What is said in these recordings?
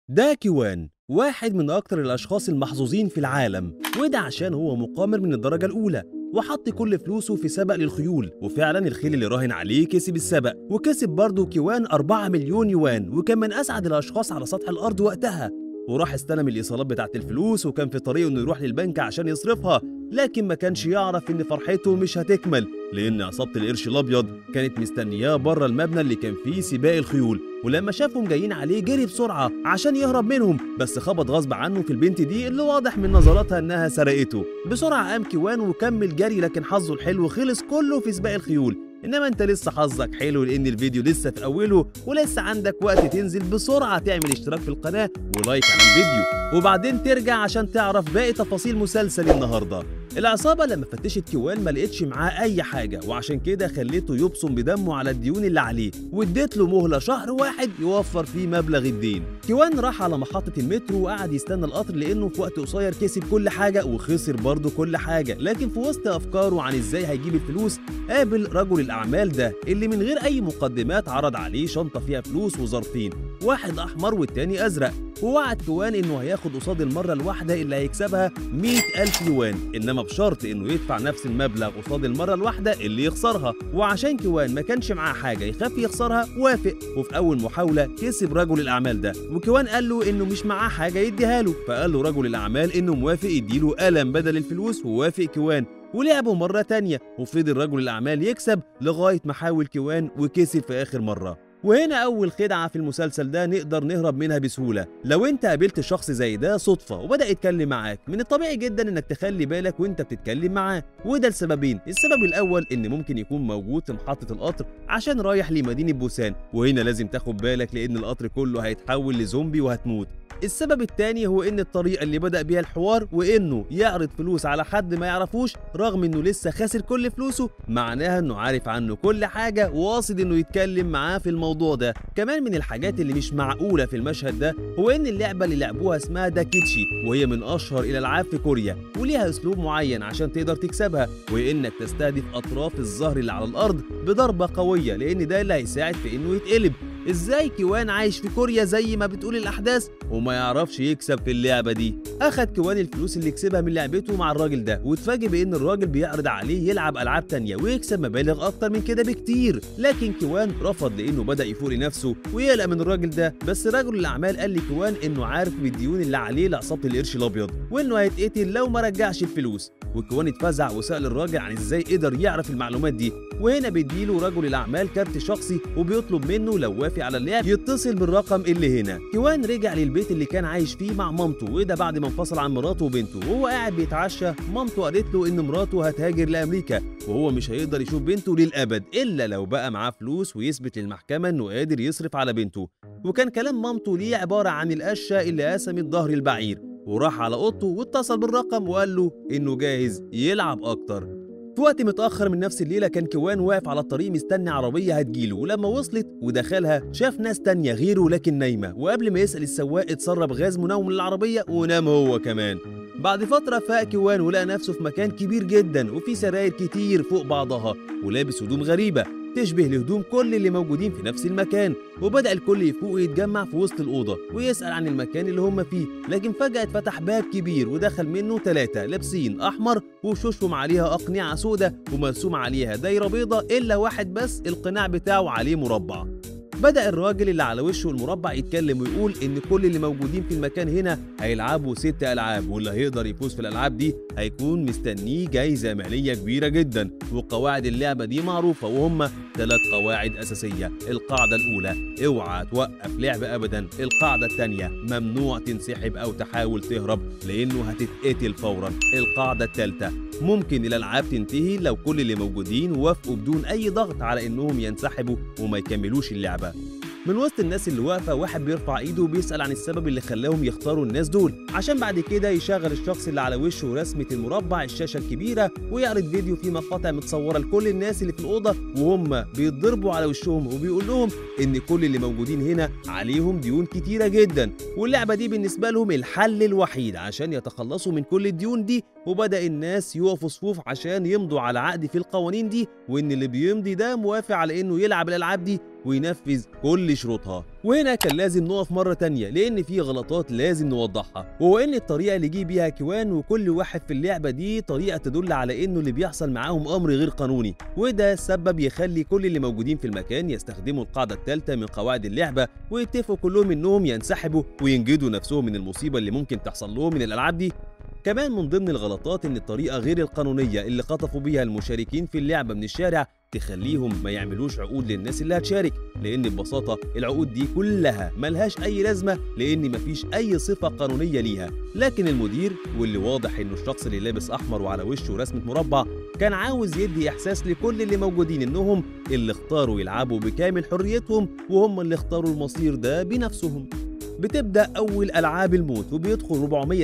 ده كيوان واحد من أكتر الأشخاص المحظوظين في العالم وده عشان هو مقامر من الدرجة الأولى وحط كل فلوسه في سبق للخيول وفعلا الخيل اللي راهن عليه كسب السبق وكسب برضه كيوان 4 مليون يوان وكان من أسعد الأشخاص على سطح الأرض وقتها وراح استلم الإيصالات بتاعت الفلوس وكان في طريقه إنه يروح للبنك عشان يصرفها لكن ما كانش يعرف إن فرحته مش هتكمل لأن عصابة القرش الأبيض كانت مستنياه بره المبنى اللي كان فيه سباق الخيول ولما شافهم جايين عليه جري بسرعة عشان يهرب منهم بس خبط غصب عنه في البنت دي اللي واضح من نظراتها إنها سرقته بسرعة قام كيوان وكمل جري لكن حظه الحلو خلص كله في سباق الخيول انما انت لسه حظك حلو لان الفيديو لسه في اوله ولسه عندك وقت تنزل بسرعه تعمل اشتراك في القناه ولايك على الفيديو وبعدين ترجع عشان تعرف باقي تفاصيل مسلسل النهارده العصابة لما فتشت كيوان ما لقيتش معاه أي حاجة وعشان كده خليته يبصم بدمه على الديون اللي عليه واديت له مهلة شهر واحد يوفر فيه مبلغ الدين. كيوان راح على محطة المترو وقعد يستنى القطر لأنه في وقت قصير كسب كل حاجة وخسر برضه كل حاجة، لكن في وسط أفكاره عن إزاي هيجيب الفلوس قابل رجل الأعمال ده اللي من غير أي مقدمات عرض عليه شنطة فيها فلوس وظرفين، واحد أحمر والتاني أزرق، ووعد كيوان إنه هياخد قصاد المرة الواحدة اللي هيكسبها 100 ألف يوان، إنما بشرط انه يدفع نفس المبلغ قصاد المره الواحده اللي يخسرها وعشان كيوان ما كانش معاه حاجه يخاف يخسرها وافق وفي اول محاوله كسب رجل الاعمال ده وكيوان قال له انه مش معاه حاجه يديها له فقال له رجل الاعمال انه موافق يديله قلم بدل الفلوس ووافق كيوان ولعبوا مرة تانية وفضل رجل الأعمال يكسب لغاية ما حاول كيوان وكسب في آخر مرة وهنا أول خدعة في المسلسل ده نقدر نهرب منها بسهولة لو أنت قابلت شخص زي ده صدفة وبدأ يتكلم معاك من الطبيعي جدا إنك تخلي بالك وأنت بتتكلم معاه وده لسببين السبب الأول إن ممكن يكون موجود في محطة القطر عشان رايح لمدينة بوسان وهنا لازم تاخد بالك لأن القطر كله هيتحول لزومبي وهتموت السبب التاني هو ان الطريقه اللي بدا بيها الحوار وانه يعرض فلوس على حد ما يعرفوش رغم انه لسه خاسر كل فلوسه معناها انه عارف عنه كل حاجه وقاصد انه يتكلم معاه في الموضوع ده كمان من الحاجات اللي مش معقوله في المشهد ده هو ان اللعبه اللي لعبوها اسمها داكيتشي وهي من اشهر الالعاب في كوريا وليها اسلوب معين عشان تقدر تكسبها وهي انك تستهدف اطراف الزهر اللي على الارض بضربه قويه لان ده اللي هيساعد في انه يتقلب ازاي كيوان عايش في كوريا زي ما بتقول الاحداث وما يعرفش يكسب في اللعبه دي اخد كيوان الفلوس اللي كسبها من لعبته مع الراجل ده واتفاجئ بان الراجل بيعرض عليه يلعب العاب تانية ويكسب مبالغ اكتر من كده بكتير لكن كيوان رفض لانه بدا يفوق لنفسه ويقلق من الراجل ده بس رجل الاعمال قال لكيوان انه عارف بالديون اللي عليه لعصابه القرش الابيض وانه هيتقتل لو ما رجعش الفلوس وكيوان اتفزع وسال الراجل عن ازاي قدر يعرف المعلومات دي وهنا بيديله رجل الاعمال كارت شخصي وبيطلب منه لو وافق على اللعب يتصل بالرقم اللي هنا كيوان رجع للبيت اللي كان عايش فيه مع مامته وده بعد ما انفصل عن مراته وبنته وهو قاعد بيتعشى مامته قالت له ان مراته هتهاجر لامريكا وهو مش هيقدر يشوف بنته للابد الا لو بقى معاه فلوس ويثبت للمحكمه انه قادر يصرف على بنته وكان كلام مامته ليه عباره عن القشه اللي قسمت ظهر البعير وراح على اوضته واتصل بالرقم وقال له انه جاهز يلعب اكتر في وقت متأخر من نفس الليلة كان كيوان واقف على الطريق مستني عربية هتجيله ولما وصلت ودخلها شاف ناس تانية غيره لكن نايمة وقبل ما يسأل السواق اتسرب غاز منوم للعربية ونام هو كمان بعد فترة فاق كيوان ولقى نفسه في مكان كبير جدا وفيه سراير كتير فوق بعضها ولابس هدوم غريبة تشبه لهدوم كل اللي موجودين في نفس المكان وبدأ الكل يفوق ويتجمع في وسط الأوضة ويسأل عن المكان اللي هم فيه لكن فجأة اتفتح باب كبير ودخل منه ثلاثة لابسين أحمر وشوشهم عليها أقنعة سودة ومرسوم عليها دايرة بيضة إلا واحد بس القناع بتاعه عليه مربع بدأ الراجل اللي على وشه المربع يتكلم ويقول إن كل اللي موجودين في المكان هنا هيلعبوا ست ألعاب واللي هيقدر يفوز في الألعاب دي هيكون مستنيه جايزة مالية كبيرة جدا وقواعد اللعبة دي معروفة وهم ثلاث قواعد أساسية القاعدة الأولى اوعى توقف لعب أبدا القاعدة الثانية ممنوع تنسحب أو تحاول تهرب لأنه هتتقتل فورا القاعدة الثالثة ممكن الألعاب تنتهي لو كل اللي موجودين وافقوا بدون أي ضغط على إنهم ينسحبوا وما يكملوش اللعبة من وسط الناس اللي واقفه واحد بيرفع ايده وبيسال عن السبب اللي خلاهم يختاروا الناس دول عشان بعد كده يشغل الشخص اللي على وشه رسمه المربع الشاشه الكبيره ويعرض فيديو فيه مقاطع متصوره لكل الناس اللي في الاوضه وهم بيتضربوا على وشهم وبيقول لهم ان كل اللي موجودين هنا عليهم ديون كتيره جدا واللعبه دي بالنسبه لهم الحل الوحيد عشان يتخلصوا من كل الديون دي وبدا الناس يقفوا صفوف عشان يمضوا على عقد في القوانين دي وان اللي بيمضي ده موافق على انه يلعب الالعاب دي وينفذ كل شروطها وهنا كان لازم نقف مرة تانية لأن في غلطات لازم نوضحها وهو إن الطريقة اللي جه بيها كيوان وكل واحد في اللعبة دي طريقة تدل على إنه اللي بيحصل معاهم أمر غير قانوني وده سبب يخلي كل اللي موجودين في المكان يستخدموا القاعدة الثالثة من قواعد اللعبة ويتفقوا كلهم إنهم ينسحبوا وينجدوا نفسهم من المصيبة اللي ممكن تحصل لهم من الألعاب دي كمان من ضمن الغلطات ان الطريقه غير القانونيه اللي خطفوا بيها المشاركين في اللعبه من الشارع تخليهم ما يعملوش عقود للناس اللي هتشارك لان ببساطه العقود دي كلها ملهاش اي لازمه لان مفيش اي صفه قانونيه ليها لكن المدير واللي واضح انه الشخص اللي لابس احمر وعلى وشه رسمه مربع كان عاوز يدي احساس لكل اللي موجودين انهم اللي اختاروا يلعبوا بكامل حريتهم وهم اللي اختاروا المصير ده بنفسهم بتبدا اول العاب الموت وبيدخل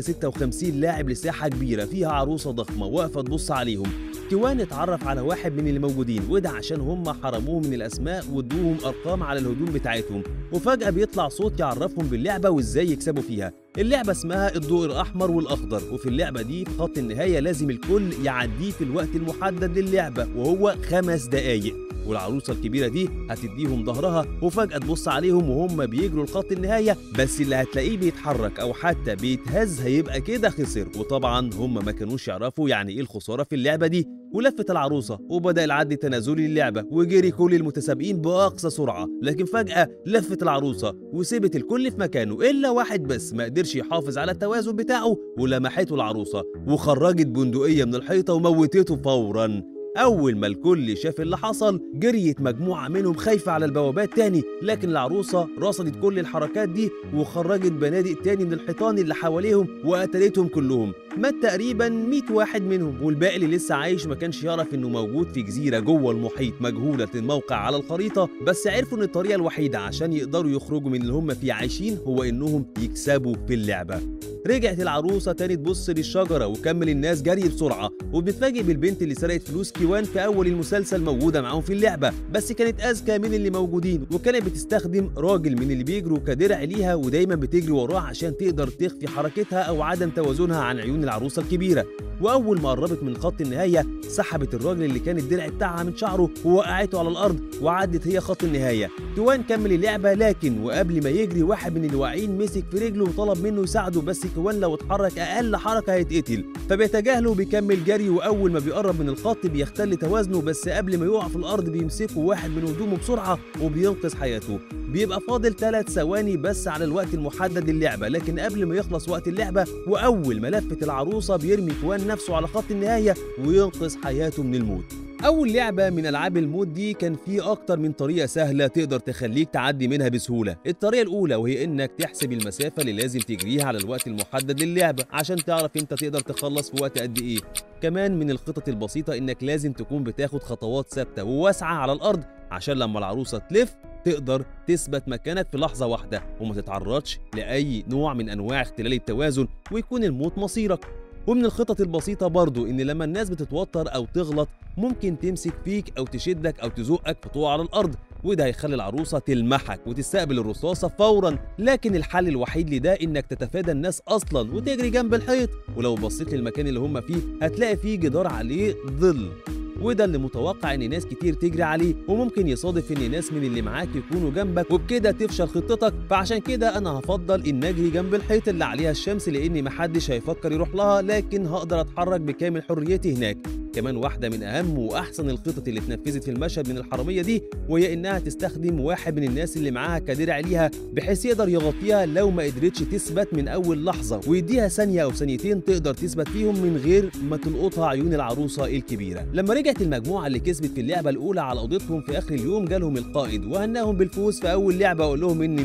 456 لاعب لساحه كبيره فيها عروسه ضخمه واقفه تبص عليهم كيوان اتعرف على واحد من اللي موجودين وده عشان هم حرموه من الاسماء وادوهم ارقام على الهدوم بتاعتهم وفجاه بيطلع صوت يعرفهم باللعبه وازاي يكسبوا فيها اللعبه اسمها الضوء الاحمر والاخضر وفي اللعبه دي في خط النهايه لازم الكل يعديه في الوقت المحدد للعبه وهو خمس دقايق والعروسه الكبيره دي هتديهم ظهرها وفجاه تبص عليهم وهم بيجروا لخط النهايه بس اللي هتلاقيه بيتحرك او حتى بيتهز هيبقى كده خسر وطبعا هم ما كانوش يعرفوا يعني ايه الخساره في اللعبه دي ولفت العروسه وبدا العد التنازلي للعبه وجري كل المتسابقين باقصى سرعه لكن فجاه لفت العروسه وسابت الكل في مكانه الا واحد بس ما قدرش يحافظ على التوازن بتاعه ولمحته العروسه وخرجت بندقيه من الحيطه وموتته فورا أول ما الكل شاف اللي حصل جريت مجموعة منهم خايفة على البوابات تاني لكن العروسة رصدت كل الحركات دي وخرجت بنادق تاني من الحيطان اللي حواليهم وقتلتهم كلهم مات تقريبا 100 واحد منهم والباقي اللي لسه عايش ما كانش يعرف انه موجود في جزيرة جوه المحيط مجهولة الموقع على الخريطة بس عرفوا ان الطريقة الوحيدة عشان يقدروا يخرجوا من اللي هم فيه عايشين هو انهم يكسبوا في اللعبة رجعت العروسة تاني تبص للشجرة وكمل الناس جري بسرعة وبنتفاجئ بالبنت اللي سرقت فلوس كيوان في أول المسلسل موجودة معاهم في اللعبة بس كانت أذكى من اللي موجودين وكانت بتستخدم راجل من اللي بيجروا كدرع ليها ودايما بتجري وراه عشان تقدر تخفي حركتها أو عدم توازنها عن عيون العروسة الكبيرة وأول ما قربت من خط النهاية سحبت الراجل اللي كان الدرع بتاعها من شعره ووقعته على الأرض وعدت هي خط النهاية كيوان كمل اللعبة لكن وقبل ما يجري واحد من الواقعين مسك في رجله وطلب منه يساعده بس كيوان لو اتحرك اقل حركه هيتقتل فبيتجاهله وبيكمل جري واول ما بيقرب من الخط بيختل توازنه بس قبل ما يقع في الارض بيمسكه واحد من هدومه بسرعه وبينقذ حياته بيبقى فاضل ثلاث ثواني بس على الوقت المحدد للعبه لكن قبل ما يخلص وقت اللعبه واول ما لفت العروسه بيرمي كوان نفسه على خط النهايه وينقذ حياته من الموت أول لعبة من ألعاب الموت دي كان في أكتر من طريقة سهلة تقدر تخليك تعدي منها بسهولة، الطريقة الأولى وهي إنك تحسب المسافة اللي لازم تجريها على الوقت المحدد للعبة عشان تعرف أنت تقدر تخلص في وقت قد إيه، كمان من الخطط البسيطة إنك لازم تكون بتاخد خطوات ثابتة وواسعة على الأرض عشان لما العروسة تلف تقدر تثبت مكانك في لحظة واحدة وما تتعرضش لأي نوع من أنواع اختلال التوازن ويكون الموت مصيرك ومن الخطط البسيطة برضو إن لما الناس بتتوتر أو تغلط ممكن تمسك فيك أو تشدك أو تزقك فتقع على الأرض وده هيخلي العروسة تلمحك وتستقبل الرصاصة فورا لكن الحل الوحيد لده إنك تتفادى الناس أصلا وتجري جنب الحيط ولو بصيت للمكان اللي هم فيه هتلاقي فيه جدار عليه ظل وده اللي متوقع ان ناس كتير تجري عليه وممكن يصادف ان ناس من اللي معاك يكونوا جنبك وبكده تفشل خطتك فعشان كده انا هفضل ان اجري جنب الحيط اللي عليها الشمس لان محدش هيفكر يروح لها لكن هقدر اتحرك بكامل حريتي هناك كمان واحدة من أهم وأحسن الخطط اللي اتنفذت في المشهد من الحرامية دي وهي إنها تستخدم واحد من الناس اللي معاها كدرع ليها بحيث يقدر يغطيها لو ما قدرتش تثبت من أول لحظة ويديها ثانية أو ثانيتين تقدر تثبت فيهم من غير ما تلقطها عيون العروسة الكبيرة لما رجعت المجموعة اللي كسبت في اللعبة الأولى على أوضتهم في آخر اليوم جالهم القائد وهناهم بالفوز في أول لعبة وقال لهم إن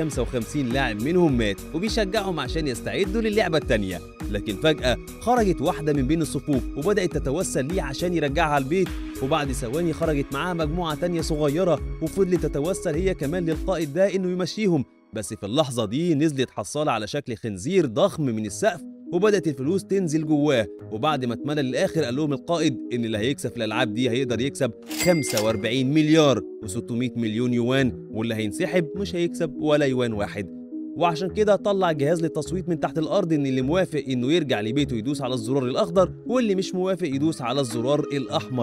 255 لاعب منهم مات وبيشجعهم عشان يستعدوا للعبة الثانية لكن فجأة خرجت واحدة من بين الصفوف وبدأت تتوسل ليه عشان يرجعها البيت وبعد ثواني خرجت معاها مجموعة تانية صغيرة وفضلت تتوسل هي كمان للقائد ده إنه يمشيهم بس في اللحظة دي نزلت حصالة على شكل خنزير ضخم من السقف وبدأت الفلوس تنزل جواه وبعد ما اتملى للآخر قال لهم القائد إن اللي هيكسب في الألعاب دي هيقدر يكسب 45 مليار و600 مليون يوان واللي هينسحب مش هيكسب ولا يوان واحد وعشان كده طلع جهاز للتصويت من تحت الارض ان اللي موافق انه يرجع لبيته يدوس على الزرار الاخضر واللي مش موافق يدوس على الزرار الاحمر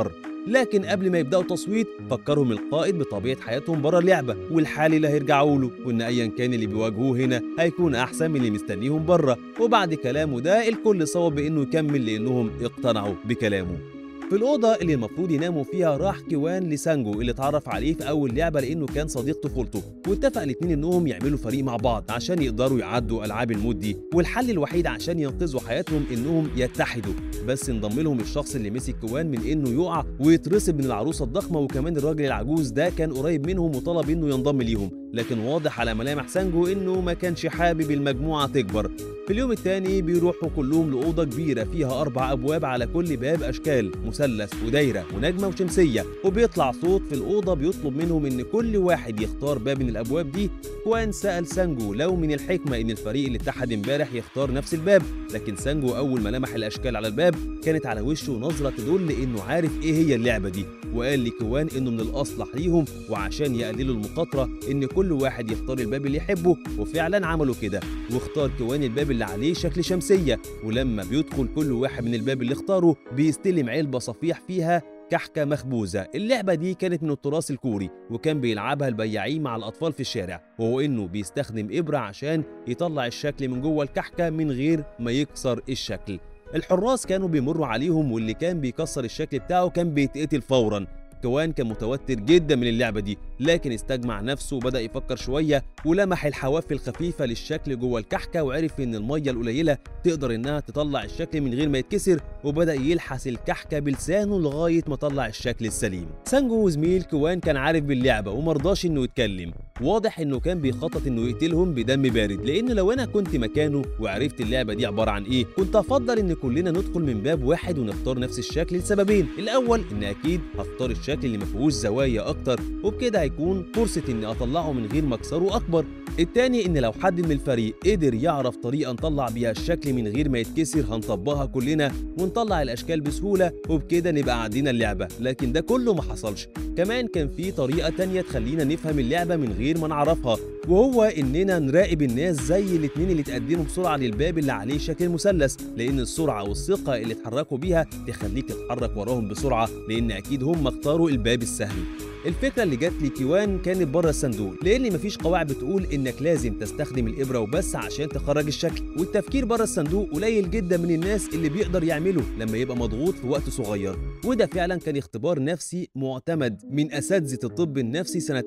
لكن قبل ما يبداوا تصويت فكرهم القائد بطبيعه حياتهم بره اللعبه والحال اللي هيرجعوا له وان ايا كان اللي بيواجهوه هنا هيكون احسن من اللي مستنيهم بره وبعد كلامه ده الكل صوب بانه يكمل لانهم اقتنعوا بكلامه في الأوضة اللي المفروض يناموا فيها راح كيوان لسانجو اللي اتعرف عليه في أول لعبة لأنه كان صديق طفولته واتفق الاتنين إنهم يعملوا فريق مع بعض عشان يقدروا يعدوا ألعاب المود دي والحل الوحيد عشان ينقذوا حياتهم إنهم يتحدوا بس انضم لهم الشخص اللي مسك كيوان من إنه يقع ويترسب من العروسة الضخمة وكمان الراجل العجوز ده كان قريب منهم وطلب إنه ينضم ليهم لكن واضح على ملامح سانجو إنه ما كانش حابب المجموعة تكبر في اليوم الثاني بيروحوا كلهم لأوضة كبيرة فيها أربع أبواب على كل باب أشكال مثلث ودايرة ونجمة وشمسية وبيطلع صوت في الأوضة بيطلب منهم إن كل واحد يختار باب من الأبواب دي كوان سأل سانجو لو من الحكمة إن الفريق اللي اتحد امبارح يختار نفس الباب لكن سانجو أول ما لمح الأشكال على الباب كانت على وشه نظرة تدل إنه عارف إيه هي اللعبة دي وقال لكوان إنه من الأصلح ليهم وعشان يقللوا المخاطرة إن كل واحد يختار الباب اللي يحبه وفعلا عملوا كده واختار كوان الباب اللي عليه شكل شمسية ولما بيدخل كل واحد من الباب اللي اختاره بيستلم علبة صفيح فيها كحكة مخبوزة اللعبة دي كانت من التراث الكوري وكان بيلعبها البياعين مع الأطفال في الشارع وهو إنه بيستخدم إبرة عشان يطلع الشكل من جوه الكحكة من غير ما يكسر الشكل الحراس كانوا بيمروا عليهم واللي كان بيكسر الشكل بتاعه كان بيتقتل فورا كوان كان متوتر جدا من اللعبة دي لكن استجمع نفسه وبدأ يفكر شوية ولمح الحواف الخفيفة للشكل جوه الكحكة وعرف إن المية القليلة تقدر إنها تطلع الشكل من غير ما يتكسر وبدأ يلحس الكحكة بلسانه لغاية ما طلع الشكل السليم سانجو وزميل كوان كان عارف باللعبة ومرضاش إنه يتكلم واضح إنه كان بيخطط إنه يقتلهم بدم بارد لأن لو أنا كنت مكانه وعرفت اللعبة دي عبارة عن إيه كنت أفضل إن كلنا ندخل من باب واحد ونختار نفس الشكل لسببين الأول إن أكيد هختار الشكل اللي ما فيهوش زوايا أكتر وبكده هيكون فرصة إني أطلعه من غير ما أكسره أكبر التاني إن لو حد من الفريق قدر يعرف طريقة نطلع بيها الشكل من غير ما يتكسر هنطبقها كلنا ونطلع الأشكال بسهولة وبكده نبقى عندنا اللعبة لكن ده كله ما حصلش كمان كان في طريقة تانية تخلينا نفهم اللعبة من غير ما نعرفها وهو إننا نراقب الناس زي الاتنين اللي تقدموا بسرعة للباب اللي عليه شكل مثلث لأن السرعة والثقة اللي اتحركوا بيها تخليك تتحرك وراهم بسرعة لأن أكيد هم اختاروا الباب السهل الفكرة اللي جات لي كيوان كانت بره الصندوق لأن مفيش قواعد بتقول إنك لازم تستخدم الإبرة وبس عشان تخرج الشكل والتفكير بره الصندوق قليل جدا من الناس اللي بيقدر يعمله لما يبقى مضغوط في وقت صغير وده فعلا كان اختبار نفسي معتمد من أساتذة الطب النفسي سنة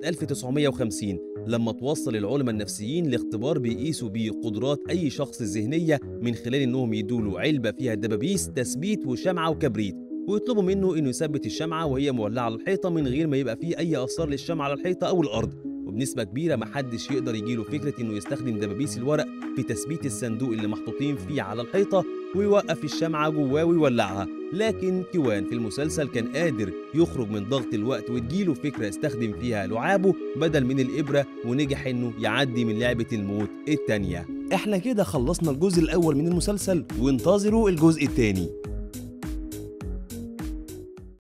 1950 لما توصل العلماء النفسيين لاختبار بيقيسوا بيه قدرات أي شخص الذهنية من خلال إنهم يدوله علبة فيها دبابيس تثبيت وشمعة وكبريت ويطلبوا منه انه يثبت الشمعه وهي مولعه على الحيطه من غير ما يبقى فيه اي اثار للشمعه على الحيطه او الارض وبنسبه كبيره محدش يقدر يجيله فكره انه يستخدم دبابيس الورق في تثبيت الصندوق اللي محطوطين فيه على الحيطه ويوقف الشمعه جواه ويولعها لكن كيوان في المسلسل كان قادر يخرج من ضغط الوقت وتجيله فكره يستخدم فيها لعابه بدل من الابره ونجح انه يعدي من لعبه الموت التانيه احنا كده خلصنا الجزء الاول من المسلسل وانتظروا الجزء الثاني